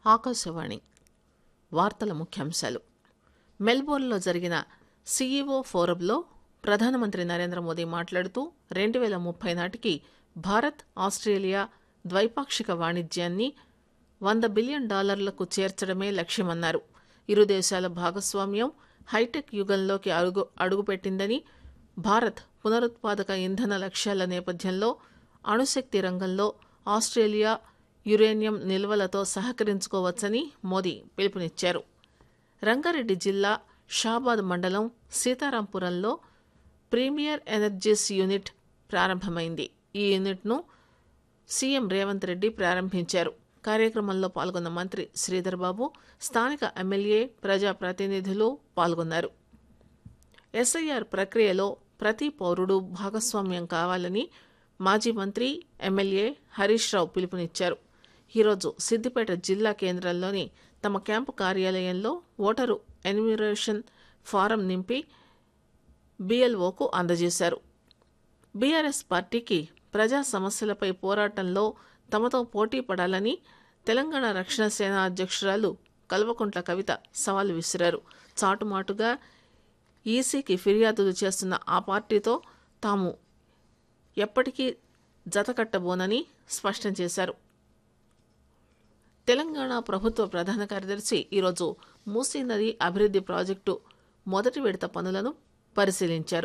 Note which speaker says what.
Speaker 1: ఆకాశవాణి వార్తల ముఖ్యాంశాలు మెల్బోర్న్లో జరిగిన సీఈఓ ఫోరంలో ప్రధానమంత్రి నరేంద్ర మోదీ మాట్లాడుతూ రెండు వేల ముప్పై నాటికి భారత్ ఆస్ట్రేలియా ద్వైపాక్షిక వాణిజ్యాన్ని వంద బిలియన్ డాలర్లకు చేర్చడమే లక్ష్యమన్నారు ఇరు దేశాల భాగస్వామ్యం హైటెక్ యుగంలోకి అడుగు అడుగుపెట్టిందని భారత్ పునరుత్పాదక ఇంధన లక్ష్యాల నేపథ్యంలో అణుశక్తి రంగంలో ఆస్ట్రేలియా యురేనియం నిల్వలతో సహకరించుకోవచ్చని మోదీ పిలుపునిచ్చారు రంగారెడ్డి జిల్లా షాబాద్ మండలం సీతారాంపురంలో ప్రీమియర్ ఎనర్జీస్ యూనిట్ ప్రారంభమైంది ఈ యూనిట్ను సీఎం రేవంత్ రెడ్డి ప్రారంభించారు కార్యక్రమంలో పాల్గొన్న మంత్రి శ్రీధర్ బాబు స్థానిక ఎమ్మెల్యే ప్రజాప్రతినిధులు పాల్గొన్నారు ఎస్ఐఆర్ ప్రక్రియలో ప్రతి పౌరుడు భాగస్వామ్యం కావాలని మాజీ మంత్రి ఎమ్మెల్యే హరీష్ రావు పిలుపునిచ్చారు ఈరోజు సిద్దిపేట జిల్లా కేంద్రంలోని తమ క్యాంపు కార్యాలయంలో ఓటరు ఎన్యూమరేషన్ ఫారం నింపి బీఎల్ఓకు అందజేశారు బీఆర్ఎస్ పార్టీకి ప్రజా సమస్యలపై పోరాటంలో తమతో పోటీ పడాలని తెలంగాణ రక్షణ సేన అధ్యక్షురాలు కల్వకుంట్ల కవిత సవాల్ విసిరారు చాటుమాటుగా ఈసీకి ఫిర్యాదులు చేస్తున్న ఆ పార్టీతో తాము ఎప్పటికీ జతకట్టబోనని స్పష్టం చేశారు తెలంగాణ ప్రభుత్వ ప్రధాన కార్యదర్శి ఈరోజు మూసీ నది అభివృద్ది ప్రాజెక్టు మొదటి విడత పనులను పరిశీలించారు